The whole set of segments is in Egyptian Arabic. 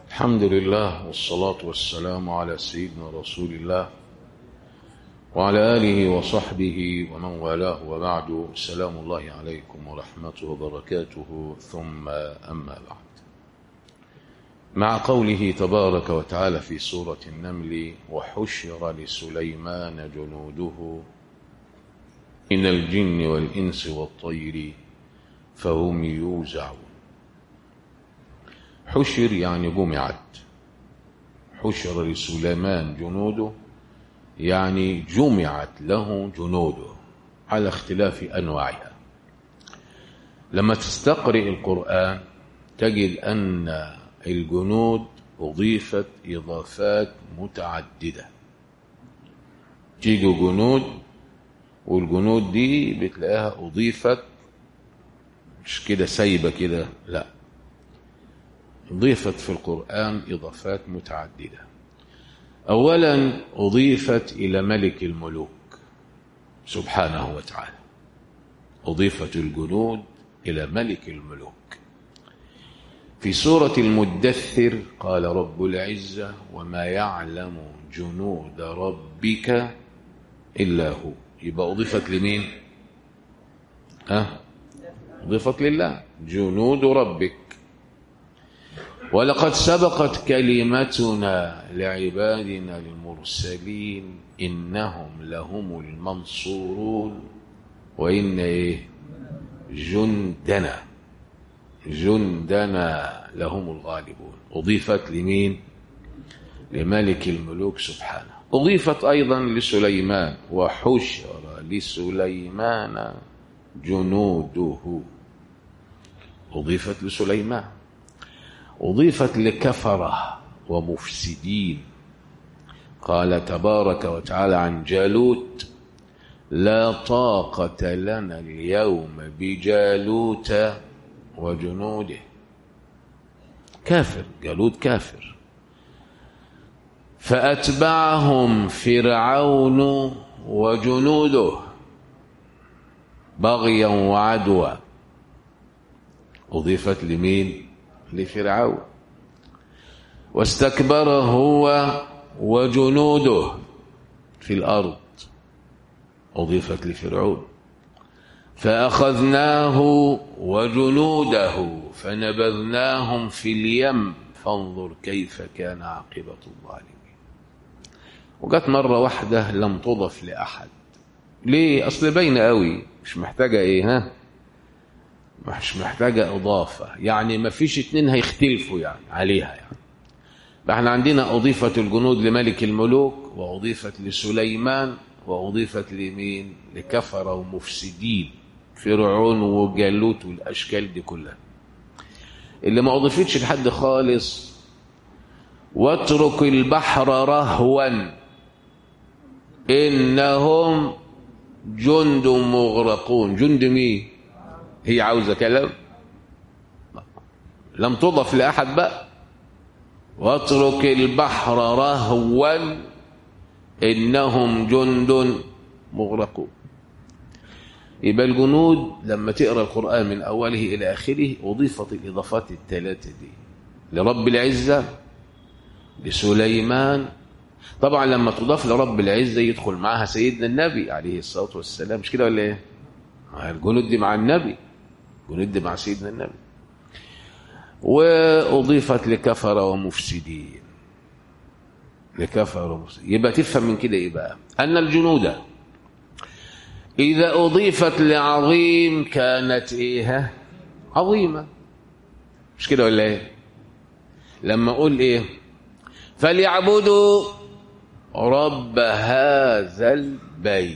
الحمد لله والصلاة والسلام على سيدنا رسول الله وعلى آله وصحبه ومن والاه وبعد سلام الله عليكم ورحمته وبركاته ثم أما بعد مع قوله تبارك وتعالى في سورة النمل وحشر لسليمان جنوده من الجن والإنس والطير فهم يوزعون حشر يعني جمعت حشر لسليمان جنوده يعني جمعت له جنوده على اختلاف أنواعها لما تستقرئ القرآن تجد أن الجنود أضيفت إضافات متعددة تيجي جنود والجنود دي بتلاقيها أضيفت مش كده سايبة كده لا أضيفت في القرآن إضافات متعددة أولا أضيفت إلى ملك الملوك سبحانه وتعالى أضيفت الجنود إلى ملك الملوك في سورة المدثر قال رب العزة وما يعلم جنود ربك إلا هو يبقى أضيفت لمين ها أضيفت لله جنود ربك ولقد سبقت كلمتنا لعبادنا المرسلين إنهم لهم المنصورون وإن إيه جندنا جندنا لهم الغالبون أضيفت لمين لملك الملوك سبحانه أضيفت أيضا لسليمان وحشر لسليمان جنوده أضيفت لسليمان أضيفت لكفرة ومفسدين قال تبارك وتعالى عن جالوت لا طاقة لنا اليوم بجالوت وجنوده كافر جالوت كافر فأتبعهم فرعون وجنوده بغيا وعدوى أضيفت لمين لفرعون واستكبر هو وجنوده في الأرض أضيفت لفرعون فأخذناه وجنوده فنبذناهم في اليم فانظر كيف كان عاقبة الظالمين وجت مرة واحدة لم تضف لأحد ليه أصل باينة قوي مش محتاجة إيه ها مش محتاجة إضافة يعني ما فيش اتنين هيختلفوا يعني عليها يعني احنا عندنا أضيفت الجنود لملك الملوك وأضيفت لسليمان وأضيفت لمين لكفر ومفسدين فرعون وجالوت والأشكال دي كلها اللي ما أضيفتش لحد خالص واترك البحر رهوا إنهم جند مغرقون جند مين هي عاوزة كلام لم تضف لأحد بقى واترك البحر رهوا إنهم جند مغرقون يبقى الجنود لما تقرأ القرآن من أوله إلى آخره أضيفت الإضافات الثلاثة دي لرب العزة لسليمان طبعا لما تضاف لرب العزة يدخل معها سيدنا النبي عليه الصلاة والسلام مش كده ولا ايه الجنود دي مع النبي الجنود دي مع سيدنا النبي وأضيفت لكفر ومفسدين لكفر ومفسدين يبقى تفهم من كده ايه بقى أن الجنود إذا أضيفت لعظيم كانت إيه عظيمة مش كده ولا إيه لما أقول إيه فليعبدوا رب هذا البيت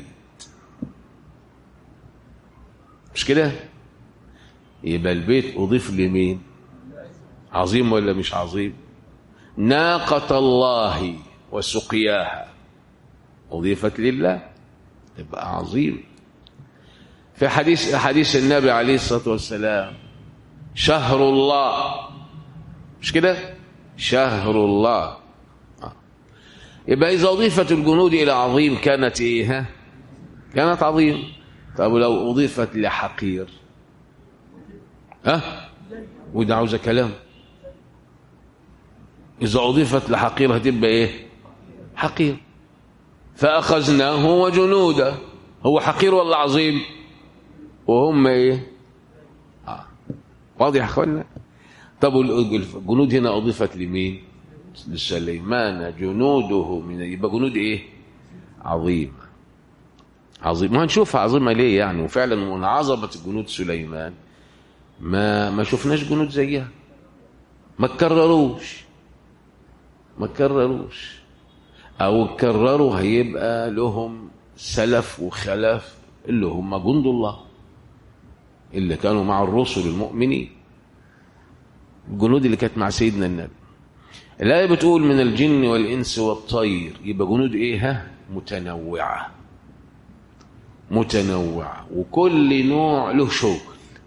مش كده يبقى البيت أضيف لمين عظيم ولا مش عظيم ناقة الله وسقياها أضيفت لله تبقى عظيم في حديث حديث النبي عليه الصلاة والسلام شهر الله مش كده شهر الله يبقى إذا أضيفت الجنود إلى عظيم كانت إيه ها؟ كانت عظيم طب لو أضيفت لحقير ها وده عاوزة كلام إذا أضيفت لحقير هتبقى إيه حقير فأخذناه وجنوده هو حقير ولا عظيم وهم إيه آه. واضح يا أخوانا طب الجنود هنا أضيفت لمين لسليمان جنوده من يبقى جنود إيه عظيمة عظيم ما هنشوفها عظيمة ليه يعني وفعلا من عظمة جنود سليمان ما ما شفناش جنود زيها ما تكرروش ما تكرروش او كرروا هيبقى لهم سلف وخلف اللي هم جند الله اللي كانوا مع الرسل المؤمنين الجنود اللي كانت مع سيدنا النبي الآية بتقول من الجن والإنس والطير يبقى جنود إيه ها متنوعة متنوعة وكل نوع له شغل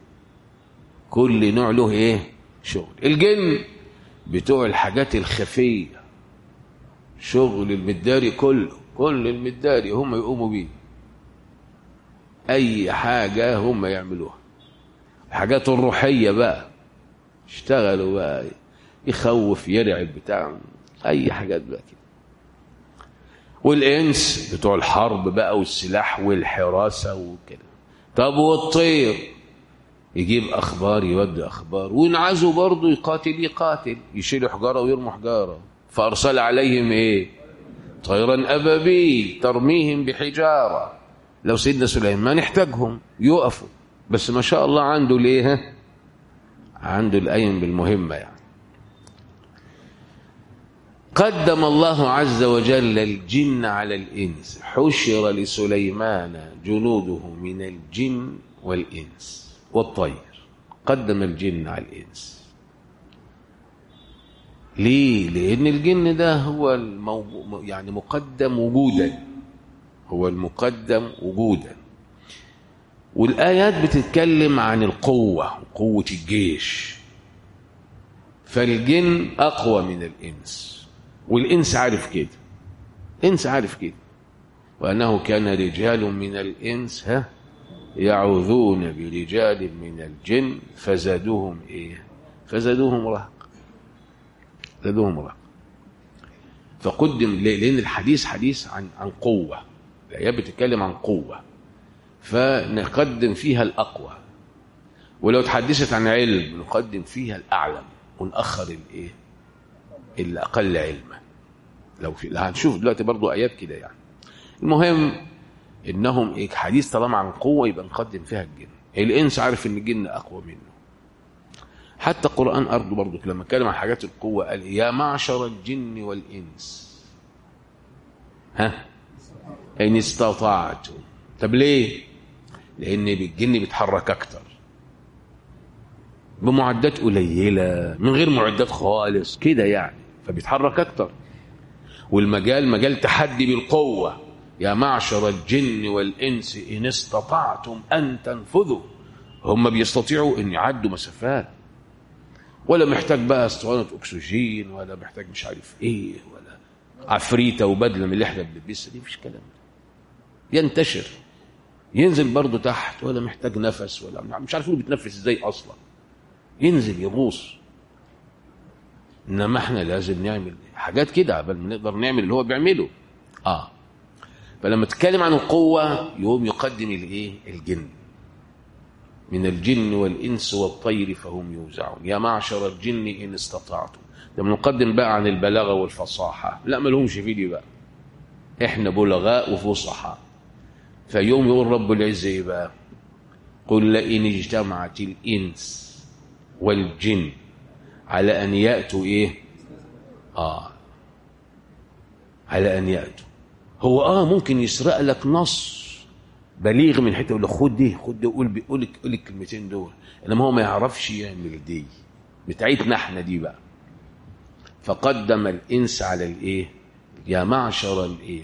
كل نوع له إيه شغل الجن بتوع الحاجات الخفية شغل المداري كله كل المداري هم يقوموا بيه أي حاجة هم يعملوها الحاجات الروحية بقى اشتغلوا بقى يخوف يرعب بتاع أي حاجات بقى كده والإنس بتوع الحرب بقى والسلاح والحراسة وكده طب والطير يجيب أخبار يودي أخبار وينعزوا برضه يقاتل يقاتل يشيل حجارة ويرموا حجارة فأرسل عليهم إيه طيرا أبابيل ترميهم بحجارة لو سيدنا سليمان احتاجهم يقفوا بس ما شاء الله عنده ليه عنده الأيم بالمهمة يعني قدم الله عز وجل الجن على الإنس حشر لسليمان جنوده من الجن والإنس والطير قدم الجن على الإنس ليه؟ لأن الجن ده هو الموضوع يعني مقدم وجودا هو المقدم وجودا والآيات بتتكلم عن القوة قوة الجيش فالجن أقوى من الإنس والإنس عارف كده الإنس عارف كده وأنه كان رجال من الإنس ها يعوذون برجال من الجن فزادوهم إيه فزادوهم رهق زادوهم رهق فقدم لأن الحديث حديث عن عن قوة الآيات بتتكلم عن قوة فنقدم فيها الأقوى ولو تحدثت عن علم نقدم فيها الأعلم ونأخر الإيه اللي أقل علما لو في هنشوف دلوقتي برضو آيات كده يعني المهم إنهم إيه حديث طالما عن قوة يبقى نقدم فيها الجن الإنس عارف إن الجن أقوى منه حتى القرآن أرضه برضو لما اتكلم عن حاجات القوة قال يا معشر الجن والإنس ها إن استطعتم طب ليه؟ لأن الجن بيتحرك أكتر بمعدات قليلة من غير معدات خالص كده يعني فبيتحرك أكتر والمجال مجال تحدي بالقوة يا معشر الجن والإنس إن استطعتم أن تنفذوا هم بيستطيعوا أن يعدوا مسافات ولا محتاج بقى اسطوانة أكسجين ولا محتاج مش عارف إيه ولا عفريتة وبدلة من اللي احنا بنلبسها دي مفيش كلام ده ينتشر ينزل برضه تحت ولا محتاج نفس ولا مش عارف بيتنفس ازاي اصلا ينزل يغوص انما احنا لازم نعمل حاجات كده قبل ما نقدر نعمل اللي هو بيعمله اه فلما تتكلم عن القوة يقوم يقدم الايه الجن من الجن والإنس والطير فهم يوزعون يا معشر الجن إن استطعتم ده بنقدم بقى عن البلاغة والفصاحة لا ما لهمش في دي بقى احنا بلغاء وفصحاء فيوم يقول رب العزة ايه بقى قل لئن اجتمعت الإنس والجن على أن يأتوا إيه آه على أن يأتوا هو آه ممكن يسرق لك نص بليغ من حته يقول لك خد دي خد دي قول قول قول الكلمتين دول انما هو ما يعرفش يعمل دي بتاعتنا احنا دي بقى فقدم الانس على الايه يا معشر الايه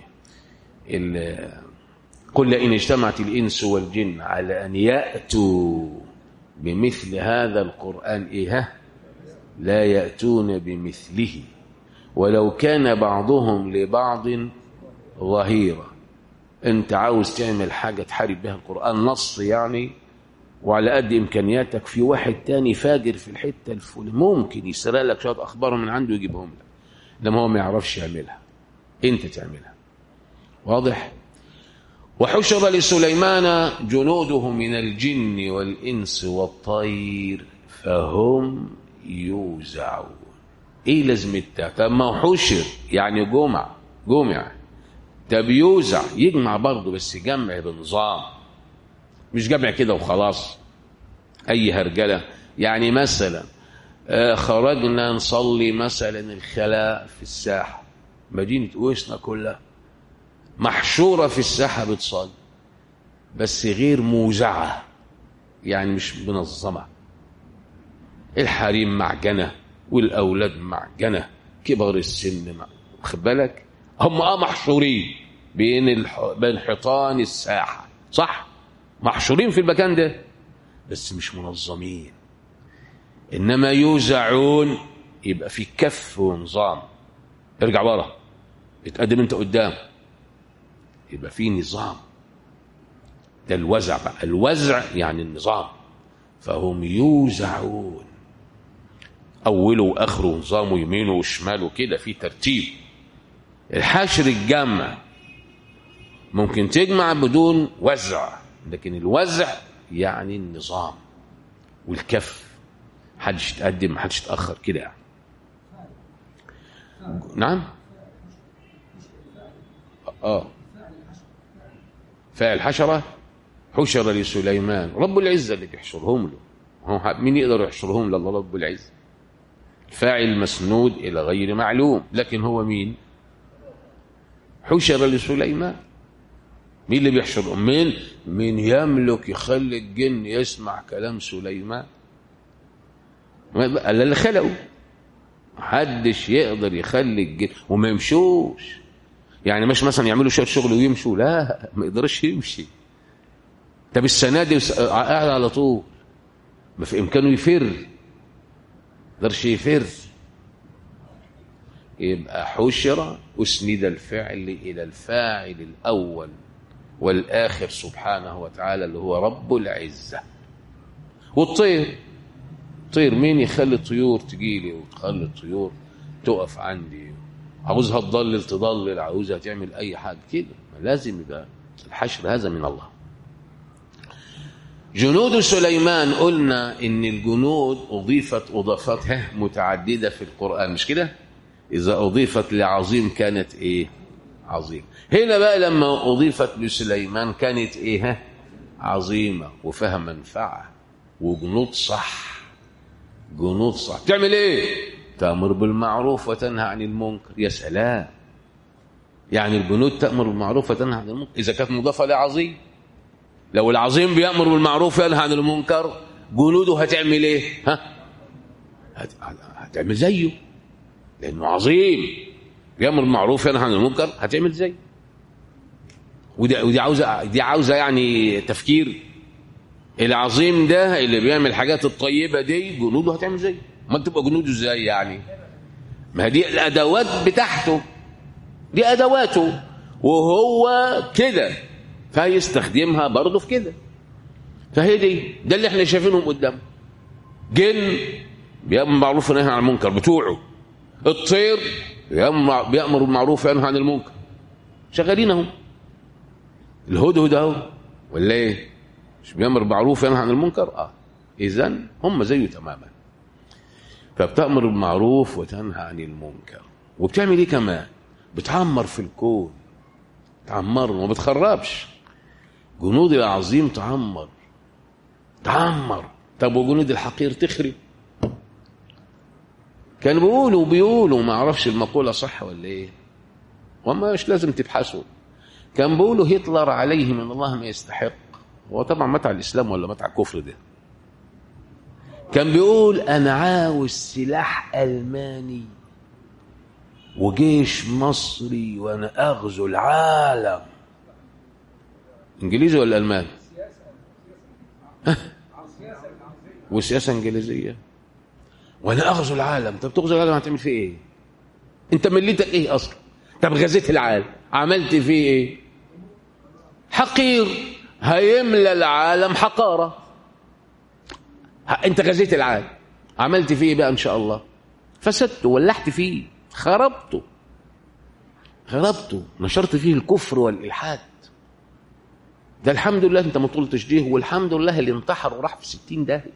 قل لئن اجتمعت الانس والجن على ان ياتوا بمثل هذا القران ايه لا ياتون بمثله ولو كان بعضهم لبعض ظهيرا انت عاوز تعمل حاجة تحارب بها القرآن نص يعني وعلى قد إمكانياتك في واحد تاني فاجر في الحتة الفلانية ممكن يسرق لك شوية أخبار من عنده ويجيبهم لك لما هو ما يعرفش يعملها انت تعملها واضح وحشر لسليمان جنوده من الجن والإنس والطير فهم يوزعون ايه لازمتها طب ما هو حشر يعني جمع جمع طب يوزع يجمع برضه بس جمع بنظام مش جمع كده وخلاص اي هرجله يعني مثلا آه خرجنا نصلي مثلا الخلاء في الساحه مدينه اوسنا كلها محشوره في الساحه بتصلي بس غير موزعه يعني مش منظمه الحريم معجنه والاولاد معجنه كبر السن مع خد بالك هم اه محشورين بين الح... بين حيطان الساحه صح محشورين في المكان ده بس مش منظمين انما يوزعون يبقى في كف ونظام ارجع ورا اتقدم انت قدام يبقى في نظام ده الوزع بقى الوزع يعني النظام فهم يوزعون اوله واخره نظامه يمينه وشماله كده في ترتيب الحشر الجمع ممكن تجمع بدون وزع لكن الوزع يعني النظام والكف محدش يتقدم محدش يتاخر كده يعني نعم اه فاعل حشره حشر لسليمان رب العزه اللي بيحشرهم له هو مين يقدر يحشرهم له الله رب العزه فاعل مسنود الى غير معلوم لكن هو مين حشر لسليمان مين اللي بيحشر مين مين يملك يخلي الجن يسمع كلام سليمان قال اللي خلقه محدش يقدر يخلي الجن وما يمشوش يعني مش مثلا يعملوا شويه شغل ويمشوا لا ما يقدرش يمشي طب السنه دي قاعد على طول ما في امكانه يفر يقدرش يفر يبقى حشر اسند الفعل الى الفاعل الاول والاخر سبحانه وتعالى اللي هو رب العزه والطير طير مين يخلي الطيور تجيلي وتخلي الطيور تقف عندي عاوزها تضلل تضلل عاوزها تعمل اي حاجه كده لازم يبقى الحشر هذا من الله جنود سليمان قلنا ان الجنود اضيفت اضافاتها متعدده في القران مش كده اذا اضيفت لعظيم كانت ايه عظيم هنا بقى لما اضيفت لسليمان كانت ايه عظيمه وفيها منفعه وجنود صح جنود صح تعمل ايه تأمر بالمعروف وتنهى عن المنكر يا سلام يعني الجنود تأمر بالمعروف وتنهى عن المنكر إذا كانت مضافة لعظيم لو العظيم بيأمر بالمعروف وينهى عن المنكر جنوده هتعمل ايه ها هت... هتعمل زيه لأنه عظيم بيأمر بالمعروف وينهى عن المنكر هتعمل زيه ودي ودي عاوزه دي عاوزه يعني تفكير العظيم ده اللي بيعمل الحاجات الطيبه دي جنوده هتعمل زيه ما تبقى جنوده ازاي يعني ما دي الادوات بتاعته دي ادواته وهو كده فيستخدمها برضه في كده فهي دي ده اللي احنا شايفينهم قدام جن بيامر بالمعروف وينهى عن المنكر بتوعه الطير بيامر بالمعروف وينهى عن المنكر شغالين اهو الهدهد اهو ولا ايه مش بيامر بالمعروف وينهى عن المنكر اه اذا هم زيه تماما فبتأمر بالمعروف وتنهى عن المنكر وبتعمل ايه كمان بتعمر في الكون تعمر وما بتخربش جنود العظيم تعمر تعمر طب وجنود الحقير تخرب كانوا بيقولوا بيقولوا ما اعرفش المقوله صح ولا ايه وما مش لازم تبحثوا كان بيقولوا هتلر عليه من الله ما يستحق هو طبعا مات على الاسلام ولا مات على الكفر ده كان بيقول انا عاوز سلاح الماني وجيش مصري وانا اغزو العالم انجليزي ولا الماني وسياسه انجليزيه وانا اغزو العالم طب تغزو العالم هتعمل فيه ايه انت مليتك ايه اصلا طب غزيت العالم عملت فيه ايه حقير هيملى العالم حقاره انت غزيت العالم عملت فيه ايه بقى ان شاء الله فسدت ولحت فيه خربته خربته نشرت فيه الكفر والإلحاد ده الحمد لله انت ما طولتش ديه والحمد لله اللي انتحر وراح في ستين داهية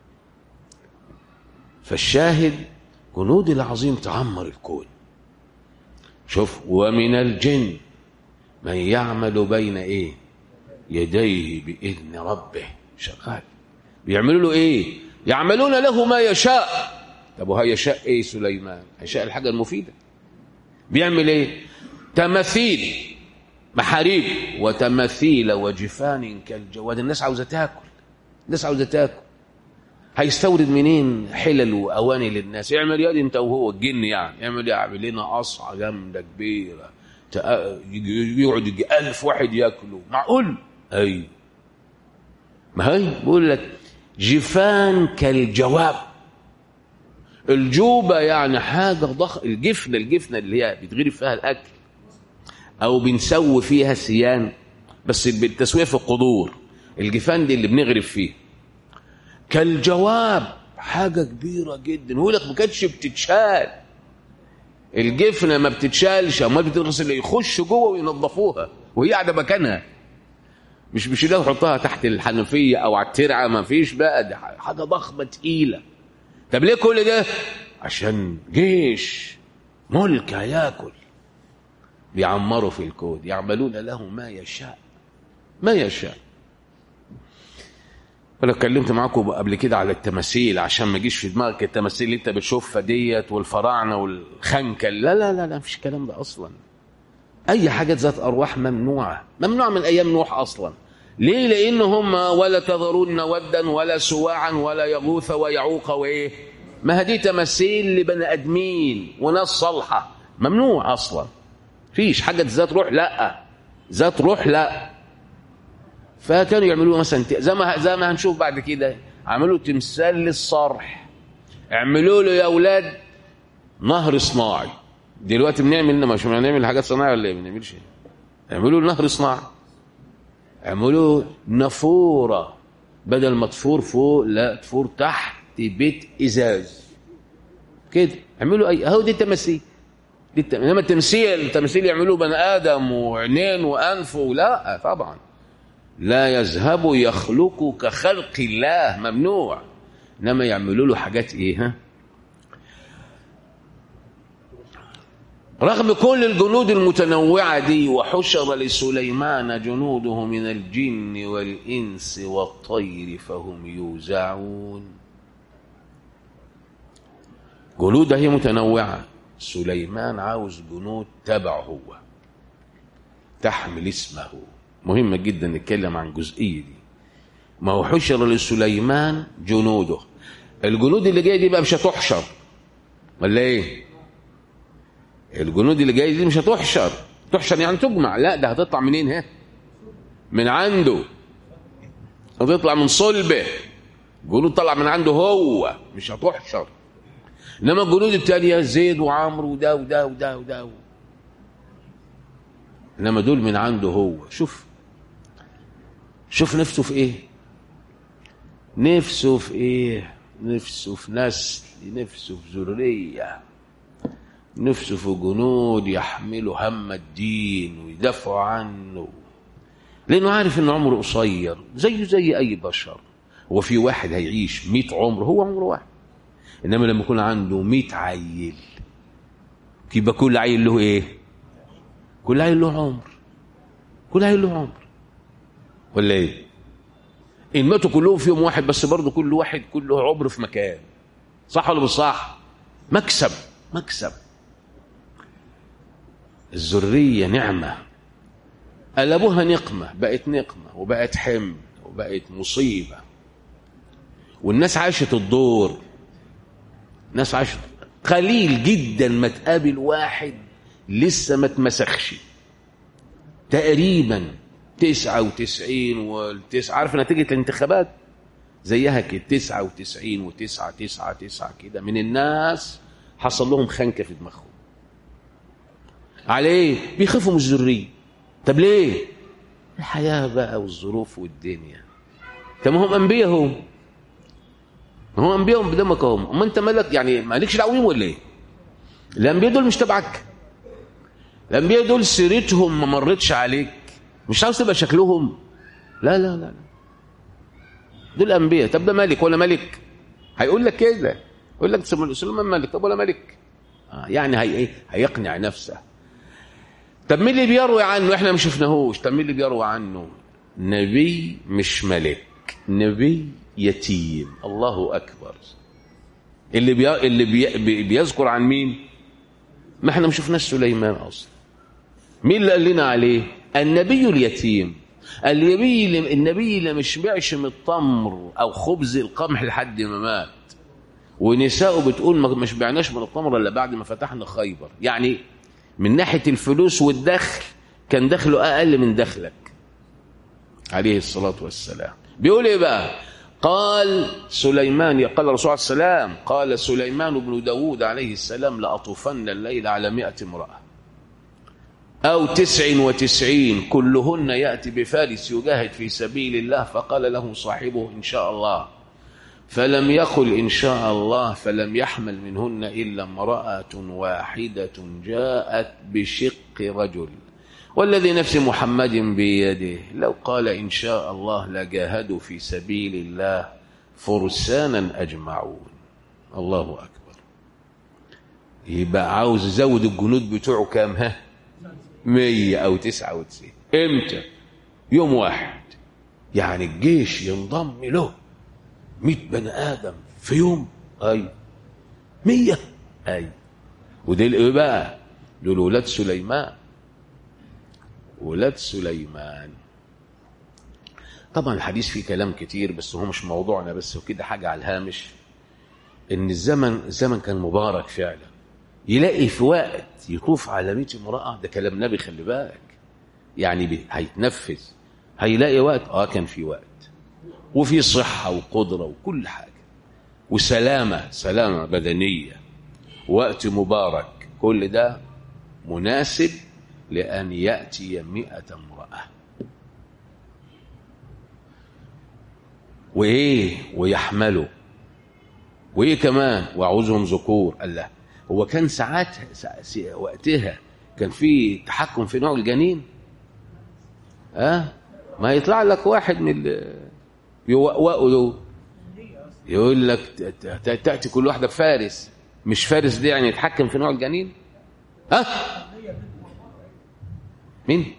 فالشاهد جنود العظيم تعمر الكون شوف ومن الجن من يعمل بين ايه يديه بإذن ربه شغال بيعملوا له ايه يعملون له ما يشاء طب وهي يشاء ايه سليمان يشاء الحاجة المفيدة بيعمل ايه تماثيل محاريب وتماثيل وجفان كالجواد الناس عاوزة تاكل الناس عاوزة تاكل هيستورد منين حلل واواني للناس يعمل يا انت وهو الجن يعني يعمل يعمل لنا قصعه جامده كبيره يقعد يجي ألف واحد ياكلوا معقول ايوه ما هي بقول لك جفان كالجواب الجوبة يعني حاجة ضخمة الجفنة الجفنة اللي هي بيتغرف فيها الأكل أو بنسوي فيها سيان بس بالتسوية في القدور الجفان دي اللي بنغرف فيه كالجواب حاجة كبيرة جدا يقول لك ما كانتش بتتشال الجفنة ما بتتشالش امال بتغسل يخش جوه وينظفوها وهي قاعدة مكانها مش بيشيلها ويحطها تحت الحنفية أو على الترعة ما فيش بقى دي حاجة ضخمة تقيلة طب ليه كل ده؟ عشان جيش ملك هياكل بيعمروا في الكون يعملون له ما يشاء ما يشاء انا اتكلمت معاكم قبل كده على التماثيل عشان ما يجيش في دماغك التماثيل اللي انت بتشوفها ديت والفراعنه والخنكل لا لا لا لا مفيش الكلام ده اصلا اي حاجه ذات ارواح ممنوعه ممنوعه من ايام نوح اصلا ليه لان هم ولا تذرون ودا ولا سواعا ولا يغوث ويعوق وايه ما هدي تماثيل لبني ادمين وناس صالحه ممنوع اصلا فيش حاجه ذات روح لا ذات روح لا فكانوا يعملوا مثلا زي ما زي ما هنشوف بعد كده عملوا تمثال للصرح اعملوا له يا اولاد نهر صناعي دلوقتي بنعمل مش بنعمل حاجات صناعيه ولا ايه ما بنعملش اعملوا له نهر صناعي اعملوا نافوره بدل ما تفور فوق لا تفور تحت بيت ازاز كده اعملوا اي اهو دي التماثيل دي الت... انما التمثيل التمثيل يعملوه بني ادم وعينين وانف لا طبعا لا يذهب يخلق كخلق الله ممنوع انما يعملوا له حاجات ايه ها رغم كل الجنود المتنوعة دي وحشر لسليمان جنوده من الجن والإنس والطير فهم يوزعون جنود هي متنوعة سليمان عاوز جنود تبع هو تحمل اسمه مهمة جدا نتكلم عن الجزئية دي ما هو حشر لسليمان جنوده الجنود اللي جايه دي بقى مش هتحشر ولا ايه الجنود اللي جايه دي مش هتحشر تحشر يعني تجمع لا ده هتطلع منين ها من عنده هتطلع من صلبه جنود طلع من عنده هو مش هتحشر انما الجنود التانية زيد وعمرو وده وده وده وده انما دول من عنده هو شوف شوف نفسه في ايه نفسه في ايه نفسه في نسل نفسه في ذريه نفسه في جنود يحملوا هم الدين ويدافعوا عنه لانه عارف ان عمره قصير زيه زي اي بشر هو في واحد هيعيش 100 عمر هو عمره واحد انما لما يكون عنده 100 عيل يبقى كل عيل له ايه كل عيل له عمر كل عيل له عمر ولا ايه ان ماتوا كلهم في يوم واحد بس برضه كل واحد كله عمر في مكان صح ولا مش صح مكسب مكسب الذرية نعمة قلبوها نقمة بقت نقمة وبقت حمل وبقت مصيبة والناس عاشت الدور الناس عاشت قليل جدا ما تقابل واحد لسه ما اتمسخش تقريبا تسعة وتسعين والتسعة عارف نتيجة الانتخابات زيها كده تسعة وتسعين وتسعة تسعة تسعة كده من الناس حصل لهم خنكة في دماغهم على ايه بيخافوا من الذريه طب ليه الحياه بقى والظروف والدنيا طب ما هم انبياء هم ما هم انبياء بدمك هم اما انت مالك يعني مالكش دعوه بيهم ولا ايه الانبياء دول مش تبعك الانبياء دول سيرتهم ما مرتش عليك مش عاوز تبقى شكلهم لا لا لا لا دول انبياء طب ده ملك ولا ملك هيقول لك كده يقول لك سليمان ملك طب ولا ملك آه يعني هي ايه هيقنع نفسه طب مين اللي بيروي عنه احنا ما شفناهوش طب مين اللي بيروي عنه نبي مش ملك نبي يتيم الله اكبر اللي بي... اللي بي... بي... بيذكر عن مين ما احنا ما شفناش سليمان اصلا مين اللي قال لنا عليه النبي اليتيم النبي اللي النبي اللي مش بيعش من التمر او خبز القمح لحد ما مات ونساؤه بتقول ما مش بعناش من التمر الا بعد ما فتحنا خيبر يعني من ناحيه الفلوس والدخل كان دخله اقل من دخلك عليه الصلاه والسلام بيقول ايه بقى قال سليمان قال الرسول عليه السلام قال سليمان بن داود عليه السلام لأطوفن الليل على مئة امرأة أو تسع وتسعين كلهن يأتي بفارس يجاهد في سبيل الله فقال له صاحبه إن شاء الله فلم يقل إن شاء الله فلم يحمل منهن إلا امرأة واحدة جاءت بشق رجل والذي نفس محمد بيده لو قال إن شاء الله لجاهدوا في سبيل الله فرسانا أجمعون الله أكبر يبقى عاوز يزود الجنود بتوعه كام ها مية أو تسعة وتسعين إمتى يوم واحد يعني الجيش ينضم له مئة بني آدم في يوم أي مية أي ودول إيه بقى دول ولاد سليمان ولاد سليمان طبعا الحديث فيه كلام كتير بس هو مش موضوعنا بس وكده حاجة على الهامش ان الزمن الزمن كان مبارك فعلا يلاقي في وقت يطوف على 100 امرأة ده كلام نبي خلي بالك يعني بي هيتنفذ هيلاقي وقت اه كان في وقت وفي صحة وقدرة وكل حاجة وسلامة سلامة بدنية وقت مبارك كل ده مناسب لأن يأتي مئة امرأة وإيه ويحملوا وإيه كمان وأعوزهم ذكور قال لا هو كان ساعات وقتها كان في تحكم في نوع الجنين أه ما يطلع لك واحد من يوقوقوا له يقول لك تأتي كل واحدة بفارس مش فارس دي يعني يتحكم في نوع الجنين ها أه؟ مين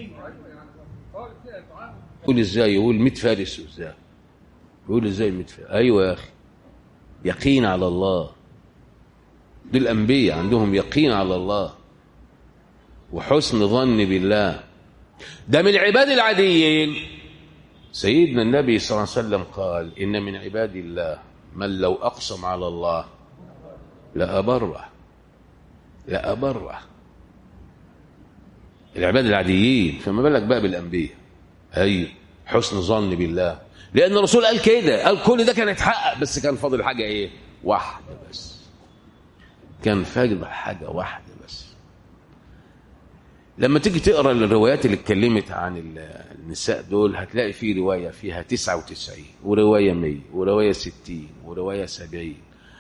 يقول ازاي يقول 100 فارس ازاي يقول ازاي 100 فارس ايوه يا اخي يقين على الله دول الانبياء عندهم يقين على الله وحسن ظن بالله ده من العباد العاديين سيدنا النبي صلى الله عليه وسلم قال ان من عباد الله من لو اقسم على الله لابره لابره العباد العاديين فما بالك بقى بالانبياء ايوه حسن ظن بالله لان الرسول قال كده قال كل ده كان يتحقق بس كان فاضل حاجه ايه واحده بس كان فاضل حاجه واحده بس لما تيجي تقرا الروايات اللي اتكلمت عن النساء دول هتلاقي في روايه فيها 99 وروايه 100 وروايه 60 وروايه 70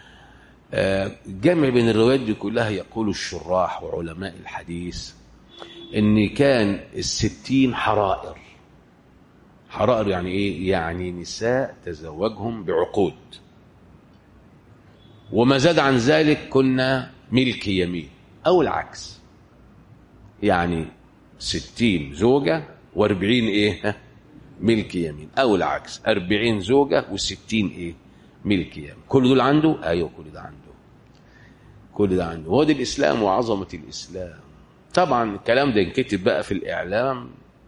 الجمع بين الروايات دي كلها يقول الشراح وعلماء الحديث ان كان الستين حرائر حرائر يعني ايه يعني نساء تزوجهم بعقود وما زاد عن ذلك كنا ملك يمين او العكس يعني ستين زوجة واربعين ايه ملك يمين او العكس اربعين زوجة وستين ايه ملك يمين كل دول عنده ايوه كل ده عنده كل ده عنده هو ده الاسلام وعظمة الاسلام طبعا الكلام ده ينكتب بقى في الإعلام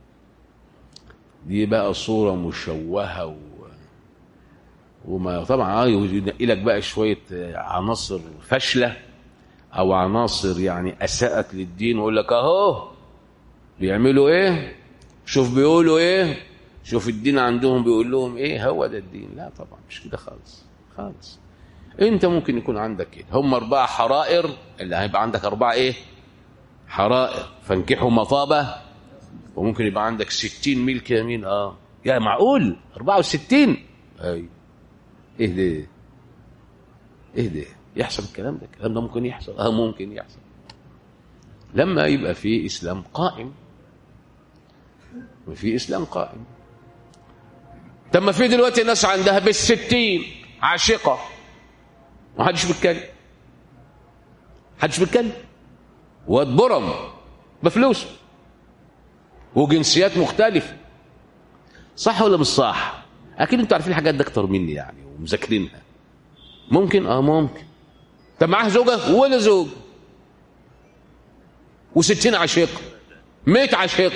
دي بقى صورة مشوهة و... وما طبعا اه ينقي لك بقى شوية عناصر فاشلة أو عناصر يعني أساءت للدين ويقول لك أهو بيعملوا إيه شوف بيقولوا إيه شوف الدين عندهم بيقول لهم إيه هو ده الدين لا طبعا مش كده خالص خالص أنت ممكن يكون عندك كده هم أربعة حرائر اللي هيبقى عندك أربعة إيه حرائر فانكحوا مطابة وممكن يبقى عندك ستين ملك يمين اه يا معقول أربعة وستين اي ايه ده ايه ده يحصل الكلام ده الكلام ده ممكن يحصل اه ممكن يحصل لما يبقى في اسلام قائم في اسلام قائم طب ما في دلوقتي ناس عندها بالستين عاشقه ما حدش بيتكلم حدش بيتكلم واد برم بفلوس وجنسيات مختلفه صح ولا مش صح اكيد انتوا عارفين الحاجات دي اكتر مني يعني ومذاكرينها ممكن اه ممكن طب معاه زوجه ولا زوج وستين عشيق مئة عشيق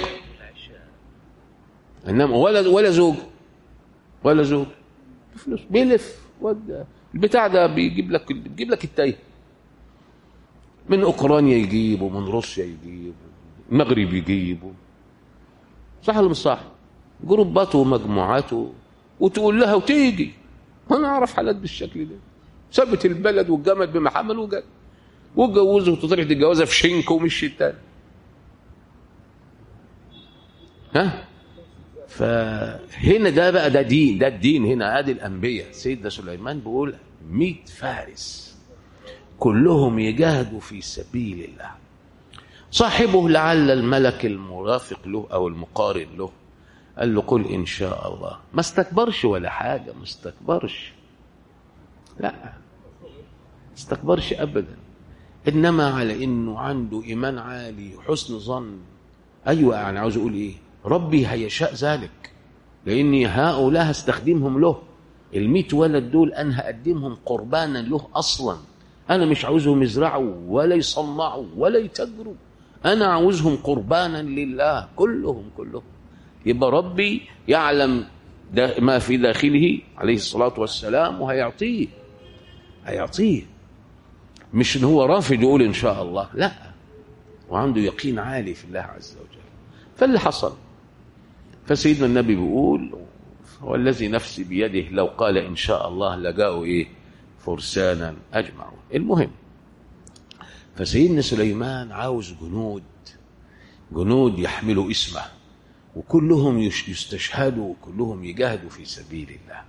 انما ولا ولا زوج ولا زوج فلوس بيلف ود- البتاع ده بيجيب لك بيجيب لك التايه من اوكرانيا يجيبه من روسيا يجيبه المغرب يجيبه صح ولا مش صح جروباته ومجموعاته وتقول لها وتيجي انا اعرف حالات بالشكل ده سابت البلد والجمد بمحمل وجت واتجوزه وتطرح الجوازه في شنك ومش التاني ها فهنا ده بقى ده دين ده الدين هنا ادي الانبياء سيدنا سليمان بيقول 100 فارس كلهم يجاهدوا في سبيل الله صاحبه لعل الملك المرافق له او المقارن له قال له قل ان شاء الله ما استكبرش ولا حاجه ما استكبرش لا ما استكبرش ابدا انما على انه عنده ايمان عالي وحسن ظن ايوه يعني عاوز اقول ايه ربي هيشاء ذلك لاني هؤلاء هستخدمهم له الميت ولد دول انا هقدمهم قربانا له اصلا انا مش عاوزهم يزرعوا ولا يصنعوا ولا يتجروا انا عاوزهم قربانا لله كلهم كلهم يبقى ربي يعلم دا ما في داخله عليه الصلاه والسلام وهيعطيه هيعطيه مش ان هو رافض يقول ان شاء الله لا وعنده يقين عالي في الله عز وجل فاللي حصل فسيدنا النبي بيقول والذي نفسي بيده لو قال ان شاء الله لجاءوا ايه فرسانا اجمعون المهم فسيدنا سليمان عاوز جنود جنود يحملوا اسمه وكلهم يش- يستشهدوا وكلهم يجاهدوا في سبيل الله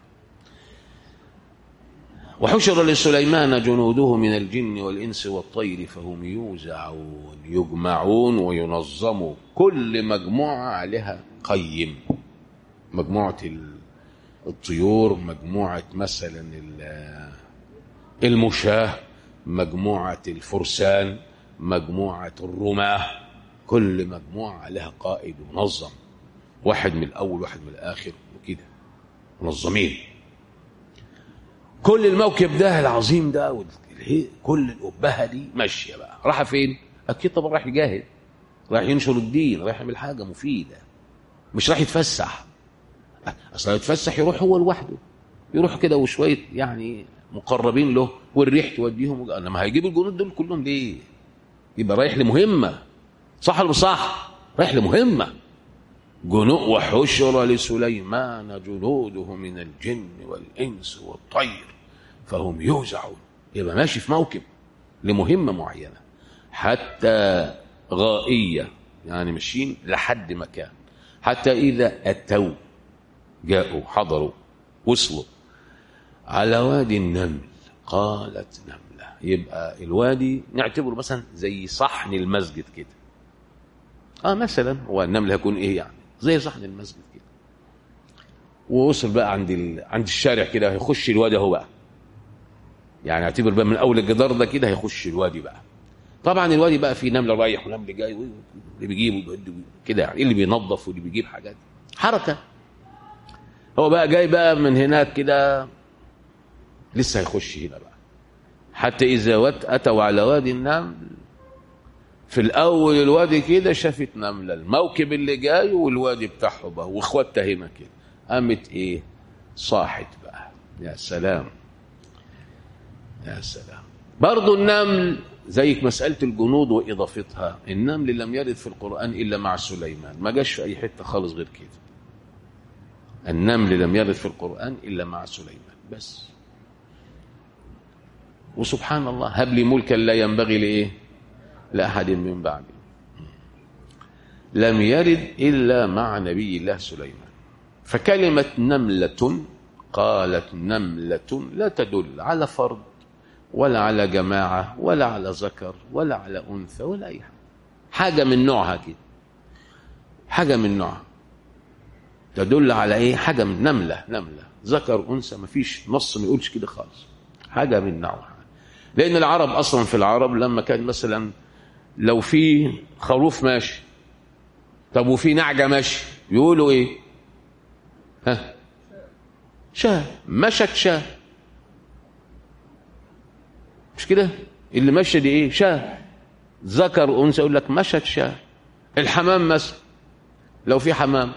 وحشر لسليمان جنوده من الجن والإنس والطير فهم يوزعون يجمعون وينظموا كل مجموعة عليها قيم مجموعة ال- الطيور مجموعة مثلا ال- المشاة مجموعة الفرسان مجموعة الرماة كل مجموعة عليها قائد منظم واحد من الأول واحد من الآخر وكده منظمين كل الموكب ده العظيم ده والهي- كل الأبهة دي ماشية بقى راح فين؟ أكيد طبعا راح يجاهد راح ينشر الدين راح يعمل حاجة مفيدة مش راح يتفسح أصلا يتفسح يروح هو لوحده يروح كده وشوية يعني مقربين له والريح توديهم وج- انما هيجيب الجنود دول كلهم ليه؟ يبقى رايح لمهمة صح ولا مش صح؟ رايح لمهمة جنود وحشر لسليمان جنوده من الجن والإنس والطير فهم يوزعون يبقى ماشي في موكب لمهمة معينة حتى غائية يعني ماشيين لحد مكان حتى إذا أتوا جاءوا حضروا وصلوا على وادي النمل قالت نملة يبقى الوادي نعتبره مثلا زي صحن المسجد كده اه مثلا هو النمل هيكون ايه يعني زي صحن المسجد كده ووصل بقى عند ال... عند الشارع كده هيخش الوادي اهو بقى يعني اعتبر بقى من اول الجدار ده كده هيخش الوادي بقى طبعا الوادي بقى فيه نمله رايح ونمل جاي اللي بيجيب وبيودي كده يعني اللي بينظف واللي بيجيب حاجات حركه هو بقى جاي بقى من هناك كده لسه هيخش هنا بقى حتى اذا وات- اتوا على وادي النمل في الاول الوادي كده شافت نمله الموكب اللي جاي والوادي بتاعه بقى واخواتها هنا كده قامت ايه صاحت بقى يا سلام يا سلام برضو النمل زيك مسألة الجنود وإضافتها النمل لم يرد في القرآن إلا مع سليمان ما جاش في أي حتة خالص غير كده النمل لم يرد في القرآن إلا مع سليمان بس وسبحان الله هب لي ملكا لا ينبغي لإيه لأحد من بعدي لم يرد إلا مع نبي الله سليمان فكلمة نملة قالت نملة لا تدل على فرد ولا على جماعة ولا على ذكر ولا على أنثى ولا أي حاجة حاجة من نوعها كده حاجة من نوعها تدل على ايه حاجة من نملة نملة ذكر أنثى مفيش نص ما يقولش كده خالص حاجة من نوعها لأن العرب أصلا في العرب لما كان مثلا لو في خروف ماشي طب وفي نعجة ماشي يقولوا ايه ها شاه مشت شاه مش كده اللي مشى دي ايه شاه ذكر انثى يقول لك مشت شاه الحمام مثلا لو في حمام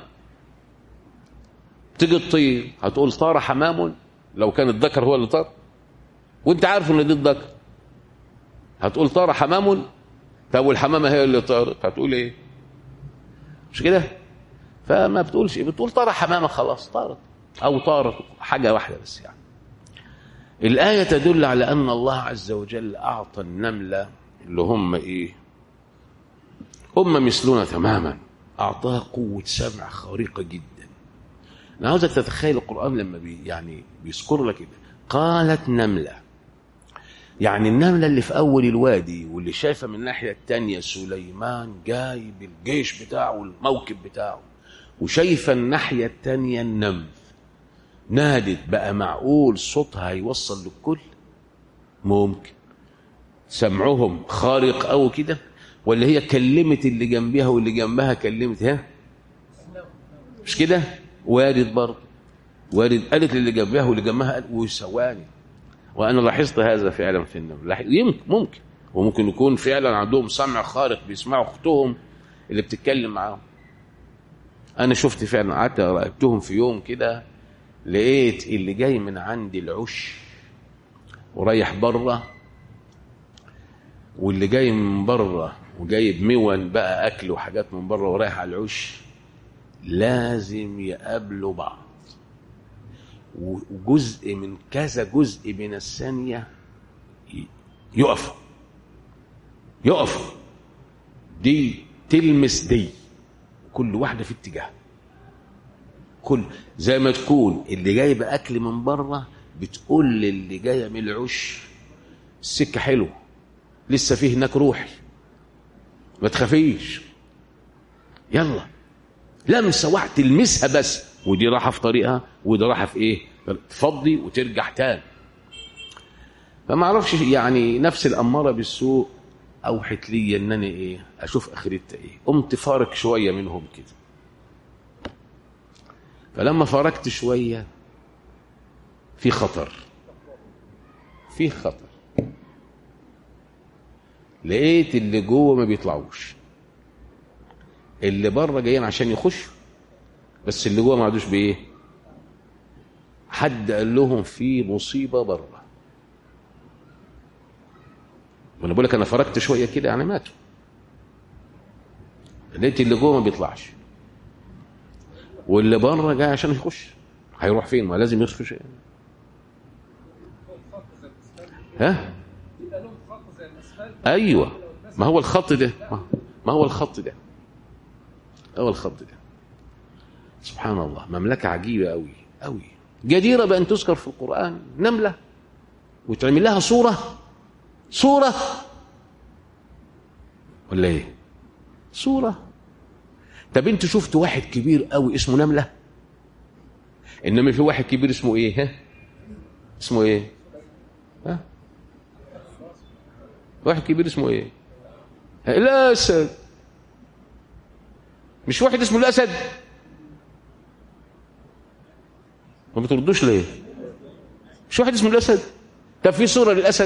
تيجي تطير هتقول طار حمام لو كان الذكر هو اللي طار وانت عارف ان دي الذكر هتقول طار حمام طب والحمامه هي اللي طارت هتقول ايه مش كده فما بتقولش ايه بتقول طار حمامه خلاص طارت او طارت حاجه واحده بس يعني الآية تدل على أن الله عز وجل أعطى النملة اللي هم إيه هم مثلنا تماما أعطاها قوة سمع خارقة جدا أنا عاوزك تتخيل القرآن لما بي يعني بيذكر لك كده قالت نملة يعني النملة اللي في أول الوادي واللي شايفة من الناحية التانية سليمان جاي بالجيش بتاعه والموكب بتاعه وشايفة الناحية التانية النمل نادت بقى معقول صوتها هيوصل للكل ممكن سمعهم خارق أو كده ولا هي كلمت اللي جنبها واللي جنبها كلمت ها مش كده وارد برضه وارد قالت للي جنبها واللي جنبها قال وثواني وانا لاحظت هذا فعلا في النمل يمكن ممكن وممكن يكون فعلا عندهم سمع خارق بيسمعوا اختهم اللي بتتكلم معاهم انا شفت فعلا قعدت راقبتهم في يوم كده لقيت اللي جاي من عند العش ورايح بره واللي جاي من بره وجايب مون بقى اكل وحاجات من بره ورايح على العش لازم يقابلوا بعض وجزء من كذا جزء من الثانيه يقف يقف دي تلمس دي كل واحده في اتجاه كل زي ما تكون اللي جايبه اكل من بره بتقول للي جايه من العش السكه حلوه لسه فيه هناك روحي ما تخافيش يلا لمسه واحده تلمسها بس ودي راحه في طريقها ودي راحه في ايه تفضي وترجع تاني فما اعرفش يعني نفس الاماره بالسوء اوحت لي ان انا ايه اشوف اخرتها ايه قمت فارق شويه منهم كده فلما فرقت شوية في خطر في خطر لقيت اللي جوه ما بيطلعوش اللي بره جايين عشان يخشوا بس اللي جوه ما عادوش بايه حد قال لهم في مصيبه بره وانا بقول لك انا فرقت شويه كده يعني ماتوا لقيت اللي جوه ما بيطلعش واللي بره جاي عشان يخش هيروح فين ما لازم يخش ها ايوه ما هو الخط ده ما هو الخط ده هو الخط ده سبحان الله مملكه عجيبه قوي قوي جديره بان تذكر في القران نمله وتعمل لها صوره صوره ولا ايه صوره طب انتوا شفتوا واحد كبير قوي اسمه نمله انما في واحد كبير اسمه ايه ها اسمه ايه ها واحد كبير اسمه ايه الاسد مش واحد اسمه الاسد ما بتردوش ليه مش واحد اسمه الاسد طب في صوره للاسد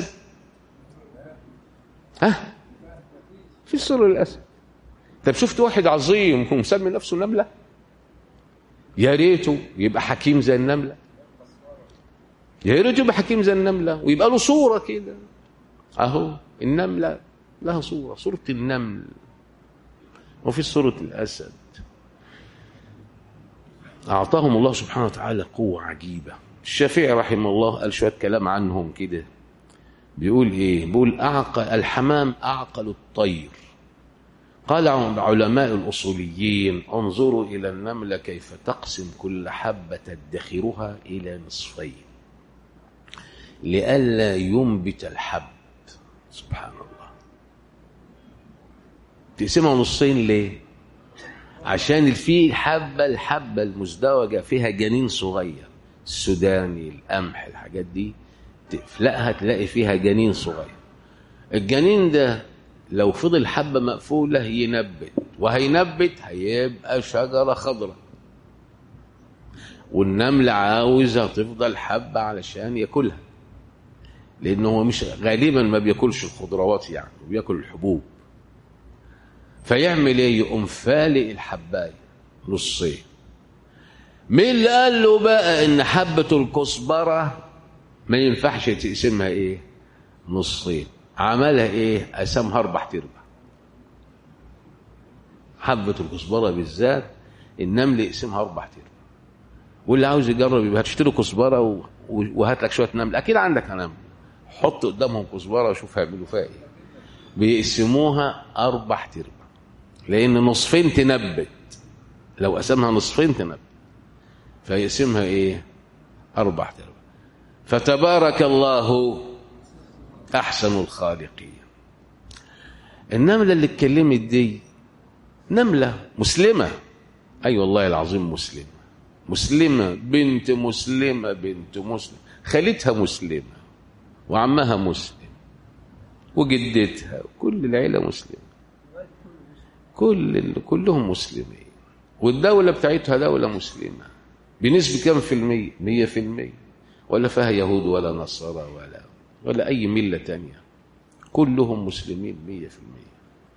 ها في صوره للاسد طب شفت واحد عظيم ومسمي نفسه نملة يا ريته يبقى حكيم زي النملة يا ريته يبقى حكيم زي النملة ويبقى له صورة كده أهو النملة لها صورة صورة النمل وفي صورة الأسد أعطاهم الله سبحانه وتعالى قوة عجيبة الشافعي رحمه الله قال شوية كلام عنهم كده بيقول إيه بيقول أعقل الحمام أعقل الطير قال علماء الأصوليين انظروا إلى النملة كيف تقسم كل حبة تدخرها إلى نصفين لئلا ينبت الحب سبحان الله تقسمها نصين ليه عشان في حبة الحبة المزدوجة فيها جنين صغير السوداني القمح الحاجات دي تفلقها تلاقي فيها جنين صغير الجنين ده لو فضل حبة مقفولة ينبت وهينبت هيبقى شجرة خضراء والنمل عاوزة تفضل حبة علشان ياكلها لأنه هو مش غالبا ما بياكلش الخضروات يعني بياكل الحبوب فيعمل ايه يقوم فالق الحبايه نصين مين اللي قال له بقى ان حبه الكزبره ما ينفعش تقسمها ايه نصين عملها ايه قسمها اربع ارباع حبه الكزبره بالذات النمل يقسمها اربع ارباع واللي عاوز يجرب يبقى هتشتري كزبره و... وهات لك شويه نمل اكيد عندك نمل حط قدامهم كزبره وشوف هيعملوا فيها ايه بيقسموها اربع ارباع لان نصفين تنبت لو قسمها نصفين تنبت فيقسمها ايه اربع ارباع فتبارك الله احسن الخالقين النمله اللي اتكلمت دي نمله مسلمه اي أيوة والله العظيم مسلمه مسلمه بنت مسلمه بنت مسلم خالتها مسلمه وعمها مسلم وجدتها كل العيله مسلمه كل كلهم مسلمين والدولة بتاعتها دولة مسلمة بنسبة كم في المية مية في المية ولا فيها يهود ولا نصارى ولا ولا أي ملة تانية كلهم مسلمين مية في المية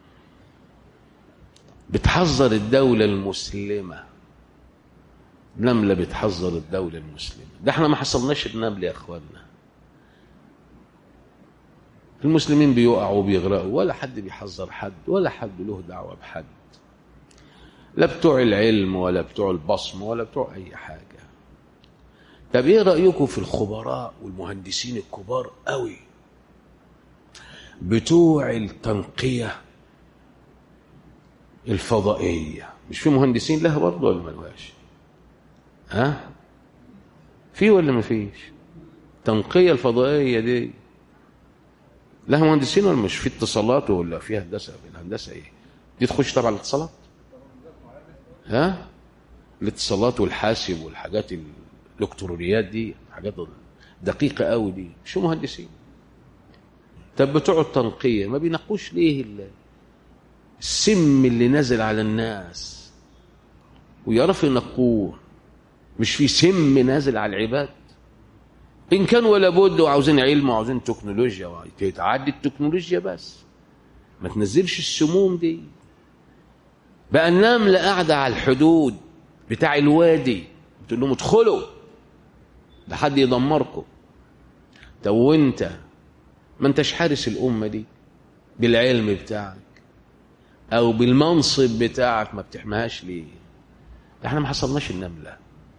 بتحذر الدولة المسلمة نملة بتحذر الدولة المسلمة ده احنا ما حصلناش النمل يا اخوانا المسلمين بيقعوا وبيغرقوا ولا حد بيحذر حد ولا حد له دعوة بحد لا بتوع العلم ولا بتوع البصم ولا بتوع أي حاجة طب ايه رأيكم في الخبراء والمهندسين الكبار قوي بتوع التنقية الفضائية مش في مهندسين لها برضه ولا ملهاش ها في ولا ما فيش التنقية الفضائية دي لها مهندسين ولا مش في اتصالات ولا في هندسه الهندسه ايه دي تخش تبع الاتصالات ها الاتصالات والحاسب والحاجات الالكترونيات دي حاجات دقيقه قوي دي شو مهندسين طب بتوع التنقيه ما بينقوش ليه السم اللي نزل على الناس ويعرفوا ينقوه مش في سم نازل على العباد إن كان ولا بد وعاوزين علم وعاوزين تكنولوجيا تعدي التكنولوجيا بس ما تنزلش السموم دي بقى النملة قاعدة على الحدود بتاع الوادي بتقول لهم ادخلوا ده حد يدمركم طب وانت ما انتش حارس الأمة دي بالعلم بتاعك أو بالمنصب بتاعك ما بتحميهاش ليه احنا ما حصلناش النمله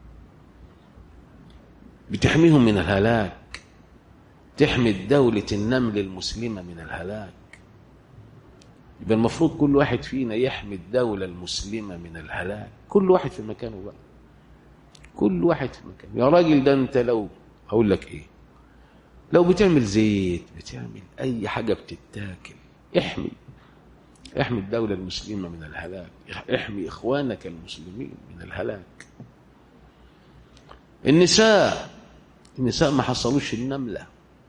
بتحميهم من الهلاك تحمي دولة النمل المسلمة من الهلاك يبقى المفروض كل واحد فينا يحمي الدولة المسلمة من الهلاك كل واحد في مكانه بقى كل واحد في مكانه يا راجل ده انت لو هقول لك ايه لو بتعمل زيت بتعمل اي حاجة بتتاكل احمي احمي الدولة المسلمة من الهلاك احمي اخوانك المسلمين من الهلاك النساء النساء ما حصلوش النملة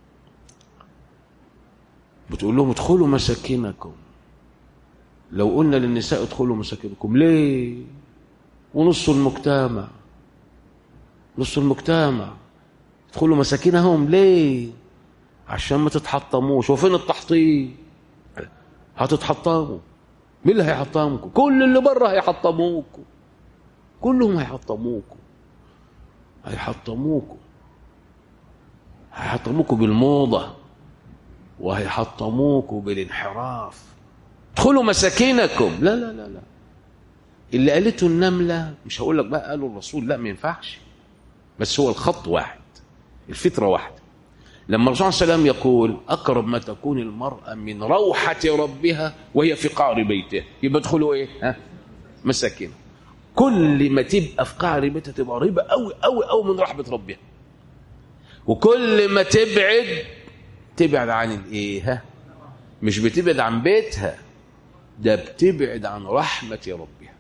بتقول لهم ادخلوا مساكنكم لو قلنا للنساء ادخلوا مساكنكم ليه ونص المجتمع نص المجتمع ادخلوا مساكنهم ليه عشان ما تتحطموش وفين التحطيم هتتحطموا مين اللي هيحطمكم كل اللي بره هيحطموكم كلهم هيحطموكم هيحطموكم هيحطموكوا بالموضة وهيحطموكوا بالانحراف ادخلوا مساكنكم لا لا لا لا اللي قالته النملة مش هقول لك بقى قالوا الرسول لا ما ينفعش بس هو الخط واحد الفطرة واحدة لما الرسول صلى الله عليه وسلم يقول أقرب ما تكون المرأة من روحة ربها وهي في قعر بيتها يبقى ادخلوا إيه ها مساكنها كل ما تبقى في قعر بيتها تبقى قريبة قوي قوي قوي من رحمة ربها وكل ما تبعد تبعد عن الايه ها مش بتبعد عن بيتها ده بتبعد عن رحمة ربها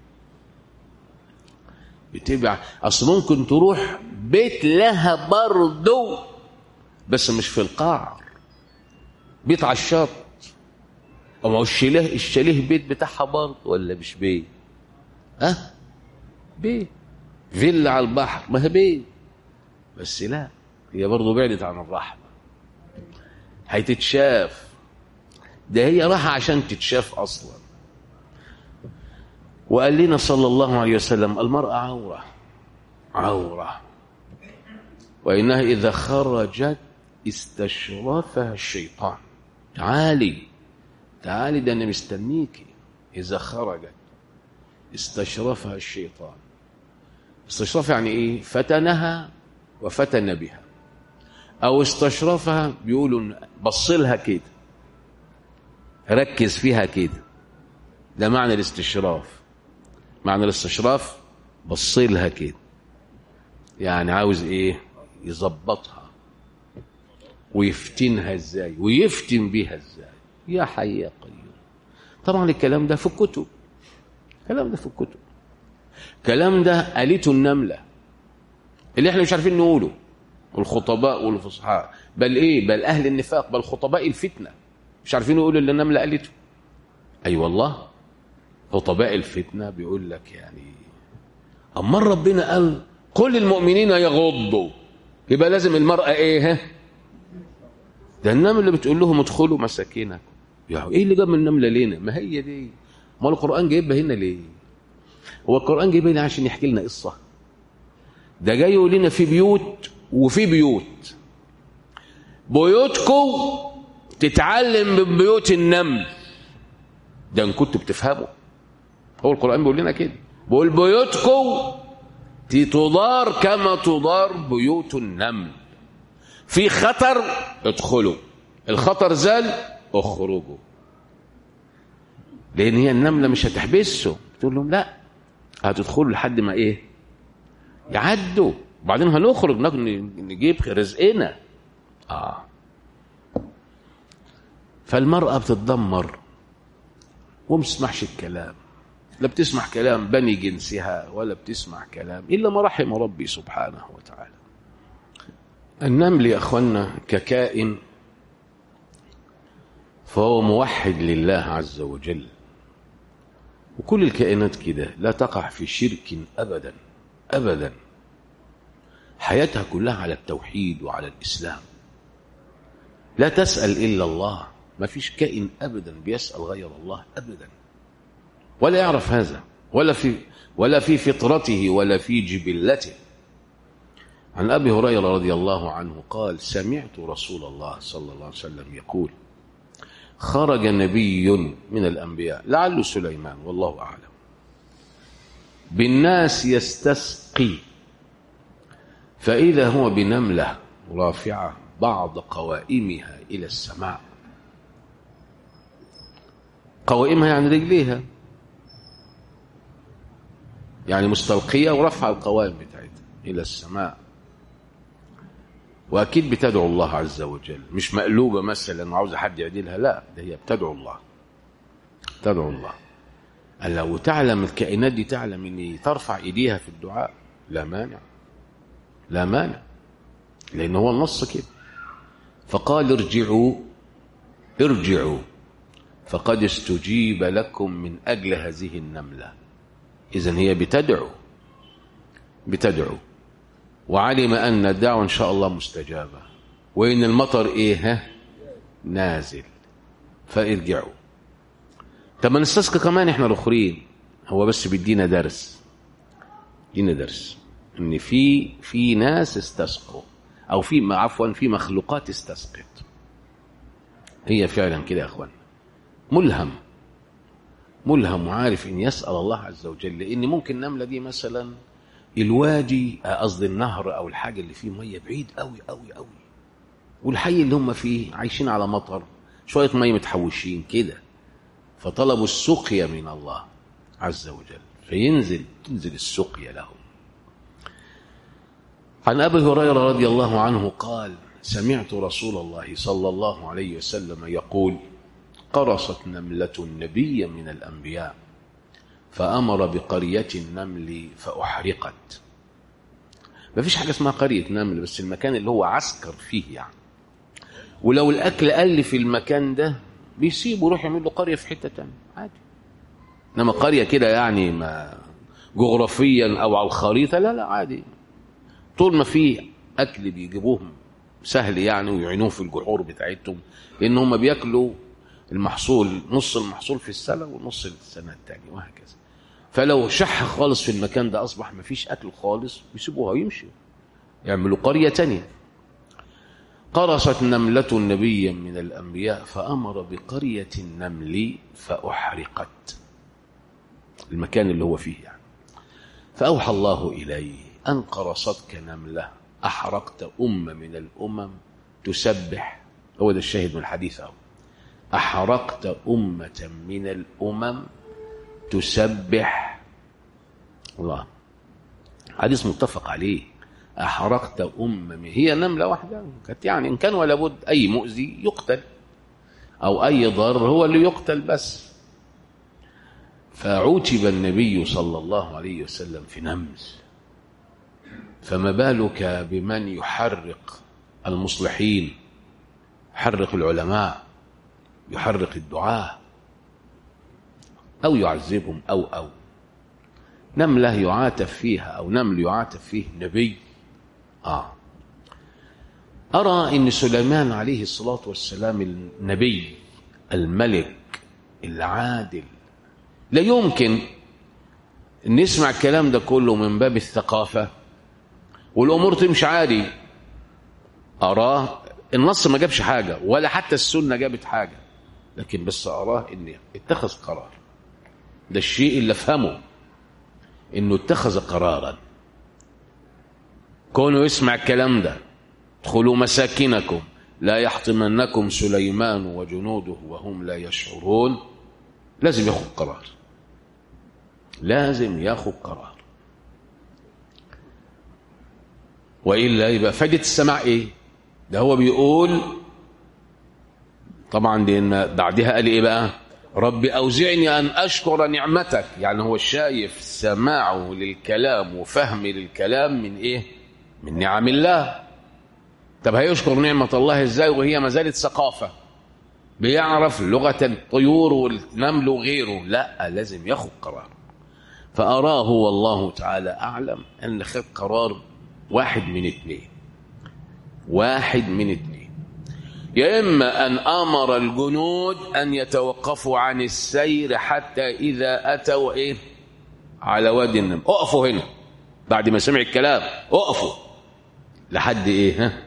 بتبعد اصل ممكن تروح بيت لها برضه بس مش في القاع بيت على الشط أما هو الشاليه الشاليه بيت بتاعها برضه ولا مش بيت؟ ها؟ أه؟ بيت فيلا على البحر ما هي بيت بس لا هي برضه بعدت عن الرحمة هتتشاف ده هي راحة عشان تتشاف أصلا وقال لنا صلى الله عليه وسلم المرأة عورة عورة وإنها إذا خرجت استشرفها الشيطان تعالي تعالي ده أنا مستنيكي إذا خرجت استشرفها الشيطان استشرف يعني إيه فتنها وفتن بها أو استشرفها بيقولوا بصلها كده ركز فيها كده ده معنى الاستشراف معنى الاستشراف بصلها كده يعني عاوز ايه يظبطها ويفتنها ازاي ويفتن بيها ازاي يا حي يا قيوم طبعا الكلام ده في الكتب الكلام ده في الكتب الكلام ده قالته النمله اللي احنا مش عارفين نقوله والخطباء والفصحاء بل ايه بل اهل النفاق بل خطباء الفتنه مش عارفين يقولوا اللي النمله قالته اي أيوة والله خطباء الفتنه بيقول لك يعني اما ربنا قال قل للمؤمنين يغضوا يبقى لازم المراه ايه ها ده النمله اللي بتقول لهم ادخلوا مساكنكم يعني ايه اللي جاب من النمله لينا ما هي دي ما القران جايبها هنا ليه هو القران جايبها هنا عشان يحكي لنا قصه ده جاي يقول لنا في بيوت وفي بيوت بيوتكم تتعلم من بيوت النمل ده ان كنت بتفهموا هو القران بيقول لنا كده بيقول بيوتكم تدار كما تدار بيوت النمل في خطر ادخلوا الخطر زال اخرجوا لان هي النمله مش هتحبسه تقول لهم لا هتدخلوا لحد ما ايه يعدوا وبعدين هنخرج نجيب رزقنا اه فالمرأة بتتدمر وما بتسمعش الكلام لا بتسمع كلام بني جنسها ولا بتسمع كلام إلا ما رحم ربي سبحانه وتعالى النمل يا أخوانا ككائن فهو موحد لله عز وجل وكل الكائنات كده لا تقع في شرك أبدا أبدا حياتها كلها على التوحيد وعلى الإسلام لا تسأل إلا الله ما فيش كائن أبدا بيسأل غير الله أبدا ولا يعرف هذا ولا في ولا في فطرته ولا في جبلته عن أبي هريرة رضي الله عنه قال سمعت رسول الله صلى الله عليه وسلم يقول خرج نبي من الأنبياء لعله سليمان والله أعلم بالناس يستسقي فإذا هو بنملة رافعة بعض قوائمها إلى السماء قوائمها يعني رجليها يعني مستلقية ورفع القوائم بتاعتها إلى السماء وأكيد بتدعو الله عز وجل مش مقلوبة مثلا وعاوزة حد يعدلها لا ده هي بتدعو الله تدعو الله قال لو تعلم الكائنات دي تعلم ان ترفع ايديها في الدعاء لا مانع لا مانع لان هو النص كده فقال ارجعوا ارجعوا فقد استجيب لكم من اجل هذه النمله اذا هي بتدعو بتدعو وعلم ان الدعوه ان شاء الله مستجابه وان المطر ايه ها نازل فارجعوا طب ما نستسقي كمان احنا الاخرين هو بس بيدينا درس يدينا درس ان في في ناس استسقوا او في عفوا في مخلوقات استسقت هي فعلا كده يا اخوان ملهم ملهم وعارف ان يسال الله عز وجل لان ممكن النمله دي مثلا الوادي قصدي النهر او الحاجه اللي فيه ميه بعيد قوي قوي قوي والحي اللي هم فيه عايشين على مطر شويه ميه متحوشين كده فطلبوا السقيا من الله عز وجل فينزل تنزل السقيا لهم عن أبي هريرة رضي الله عنه قال سمعت رسول الله صلى الله عليه وسلم يقول قرصت نملة نبيا من الأنبياء فأمر بقرية النمل فأحرقت ما فيش حاجة اسمها قرية نمل بس المكان اللي هو عسكر فيه يعني ولو الأكل قل في المكان ده بيسيبه يروح يعمل له قرية في حتة تانية عادي إنما قرية كده يعني ما جغرافيا أو على الخريطة لا لا عادي طول ما في أكل بيجيبوهم سهل يعني ويعينوه في الجحور بتاعتهم لأن هم بياكلوا المحصول نص المحصول في السنة ونص السنة الثانية وهكذا فلو شح خالص في المكان ده أصبح ما فيش أكل خالص بيسيبوها ويمشوا يعملوا قرية تانية قرصت نملة نبيا من الأنبياء فأمر بقرية النمل فأحرقت المكان اللي هو فيه يعني فأوحى الله إليه أن قرصتك نملة أحرقت أمة من الأمم تسبح هو ده الشاهد من الحديث أهو أحرقت أمة من الأمم تسبح الله حديث متفق عليه أحرقت أمة هي نملة واحدة كانت يعني إن كان ولا بد أي مؤذي يقتل أو أي ضر هو اللي يقتل بس فعوتب النبي صلى الله عليه وسلم في نمل فما بالك بمن يحرق المصلحين يحرق العلماء يحرق الدعاة أو يعذبهم أو أو نملة يعاتب فيها أو نمل يعاتب فيه نبي آه أرى أن سليمان عليه الصلاة والسلام النبي الملك العادل لا يمكن أن نسمع الكلام ده كله من باب الثقافة والأمور تمشي عادي أراه النص ما جابش حاجة ولا حتى السنة جابت حاجة لكن بس أراه أن اتخذ قرار ده الشيء اللي أفهمه أنه اتخذ قرارا كونه يسمع الكلام ده ادخلوا مساكنكم لا يحطمنكم سليمان وجنوده وهم لا يشعرون لازم ياخد قرار لازم ياخد قرار وإلا يبقى فايدة السماع إيه ده هو بيقول طبعا لأن بعدها قال إيه بقى رب أوزعني أن أشكر نعمتك يعني هو شايف سماعه للكلام وفهمي للكلام من إيه من نعم الله طب هيشكر نعمة الله إزاي وهي ما زالت ثقافة بيعرف لغة الطيور والنمل وغيره لا لازم ياخد قرار فأراه والله تعالى أعلم أن خد قرار واحد من اثنين واحد من اثنين يا إما أن أمر الجنود أن يتوقفوا عن السير حتى إذا أتوا إيه على وادي النمل اقفوا هنا بعد ما سمع الكلام اقفوا لحد إيه ها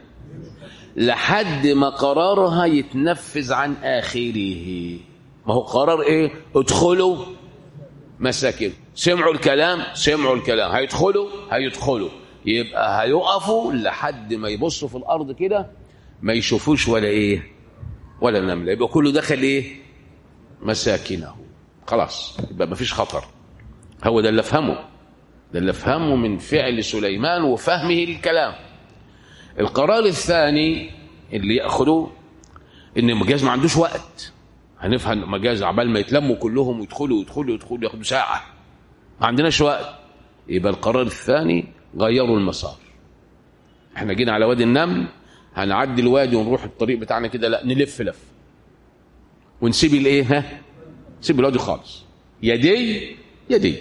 لحد ما قرارها يتنفذ عن آخره ما هو قرار إيه ادخلوا مساكن سمعوا الكلام سمعوا الكلام هيدخلوا هيدخلوا يبقى هيقفوا لحد ما يبصوا في الارض كده ما يشوفوش ولا ايه ولا نمله يبقى كله دخل ايه مساكنه خلاص يبقى ما فيش خطر هو ده اللي افهمه ده اللي افهمه من فعل سليمان وفهمه للكلام القرار الثاني اللي ياخذه ان مجاز ما عندوش وقت هنفهم مجاز عبال ما يتلموا كلهم ويدخلوا يدخلوا يدخلوا ياخدوا ساعه ما عندناش وقت يبقى القرار الثاني غيروا المسار احنا جينا على وادي النمل هنعدي الوادي ونروح الطريق بتاعنا كده لا نلف لف ونسيب الايه ها نسيب الوادي خالص يا دي يا دي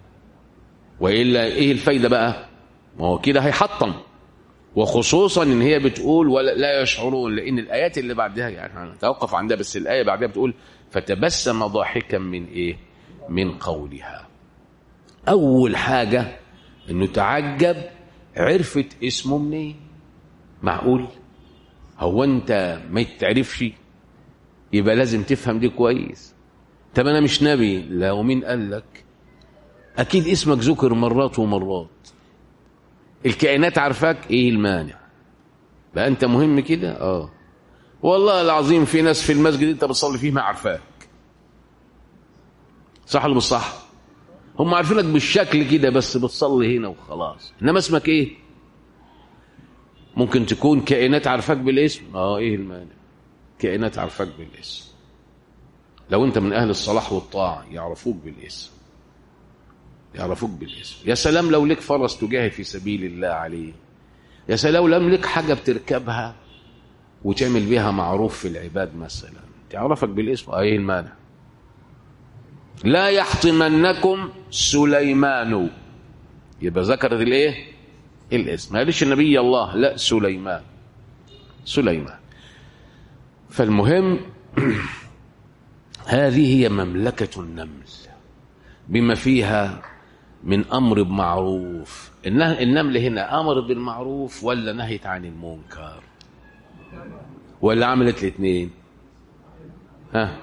والا ايه الفايده بقى ما هو كده هيحطم وخصوصا ان هي بتقول ولا لا يشعرون لان الايات اللي بعدها يعني هنتوقف عندها بس الايه بعدها بتقول فتبسم ضاحكا من ايه من قولها اول حاجه انه تعجب عرفت اسمه منين معقول هو انت ما تعرفش يبقى لازم تفهم دي كويس طب انا مش نبي لا ومين قال لك اكيد اسمك ذكر مرات ومرات الكائنات عارفاك ايه المانع بقى انت مهم كده اه والله العظيم في ناس في المسجد انت بتصلي فيه ما عارفاك صح ولا مش صح هم عارفينك بالشكل كده بس بتصلي هنا وخلاص انما اسمك ايه ممكن تكون كائنات عارفاك بالاسم اه ايه المانع كائنات عارفاك بالاسم لو انت من اهل الصلاح والطاعه يعرفوك بالاسم يعرفوك بالاسم يا سلام لو لك فرس تجاهد في سبيل الله عليه يا سلام لو لك حاجه بتركبها وتعمل بيها معروف في العباد مثلا تعرفك بالاسم اه ايه المانع لا يحطمنكم سليمان يبقى ذكرت الايه الاسم ما قالش النبي الله لا سليمان سليمان فالمهم هذه هي مملكة النمل بما فيها من أمر بمعروف النمل هنا أمر بالمعروف ولا نهيت عن المنكر ولا عملت الاثنين ها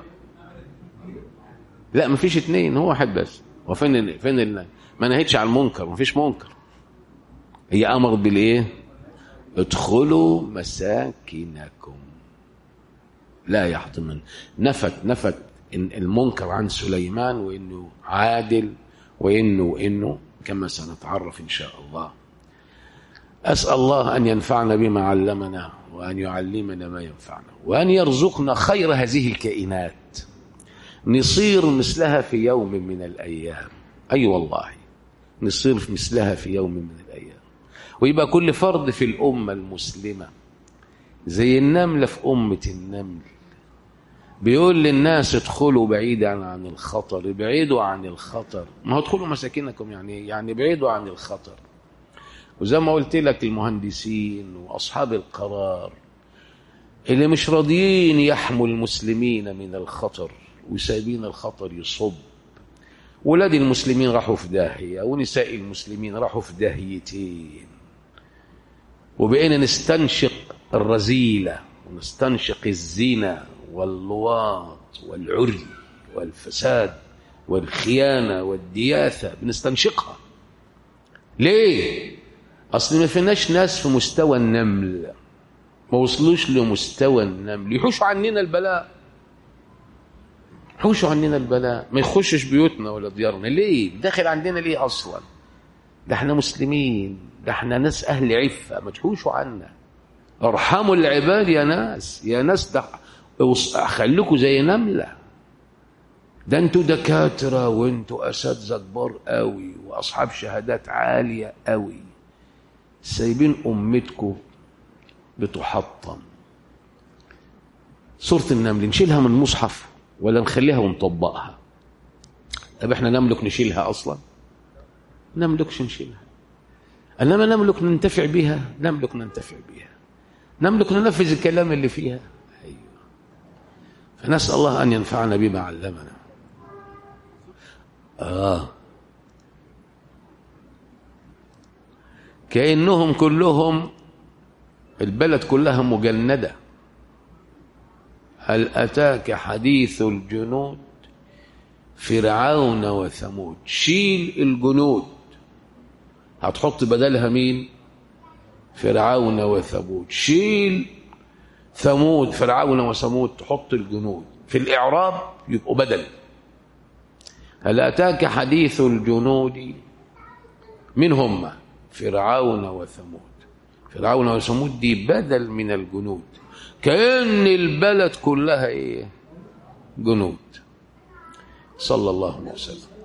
لا مفيش اثنين هو واحد بس وفين فين ال... ما نهيتش عن المنكر مفيش منكر هي امر بالايه ادخلوا مساكنكم لا يحطمن نفت نفت إن المنكر عن سليمان وانه عادل وانه وانه كما سنتعرف ان شاء الله اسال الله ان ينفعنا بما علمنا وان يعلمنا ما ينفعنا وان يرزقنا خير هذه الكائنات نصير مثلها في يوم من الايام اي أيوة والله نصير مثلها في يوم من الايام ويبقى كل فرد في الامه المسلمه زي النمله في امه النمل بيقول للناس ادخلوا بعيدا عن الخطر ابعدوا عن الخطر ما هو ادخلوا مساكنكم يعني يعني ابعدوا عن الخطر وزي ما قلت لك المهندسين واصحاب القرار اللي مش راضيين يحموا المسلمين من الخطر وسايبين الخطر يصب ولاد المسلمين راحوا في داهيه ونساء المسلمين راحوا في داهيتين وبقينا نستنشق الرذيله ونستنشق الزنا واللواط والعري والفساد والخيانة والدياثة بنستنشقها ليه؟ أصل ما فيناش ناس في مستوى النمل ما وصلوش لمستوى النمل يحوشوا عننا البلاء يحوشوا عننا البلاء ما يخشش بيوتنا ولا ديارنا ليه؟ داخل عندنا ليه أصلا؟ ده احنا مسلمين ده احنا ناس أهل عفة ما تحوشوا عنا ارحموا العباد يا ناس يا ناس ده خليكوا زي نملة ده انتوا دكاترة وانتوا أساتذة كبار قوي وأصحاب شهادات عالية قوي سايبين أمتكم بتحطم سورة النمل نشيلها من المصحف ولا نخليها ونطبقها طب احنا نملك نشيلها أصلا نملكش نشيلها انما نملك ننتفع بها نملك ننتفع بها نملك ننفذ الكلام اللي فيها أيوة. فنسأل الله أن ينفعنا بما علمنا آه كأنهم كلهم البلد كلها مجندة هل أتاك حديث الجنود فرعون وثمود شيل الجنود هتحط بدلها مين فرعون وثمود شيل ثمود فرعون وثمود تحط الجنود في الإعراب يبقوا بدل هل أتاك حديث الجنود من هم فرعون وثمود فرعون وثمود دي بدل من الجنود كأن البلد كلها ايه جنود صلى الله عليه وسلم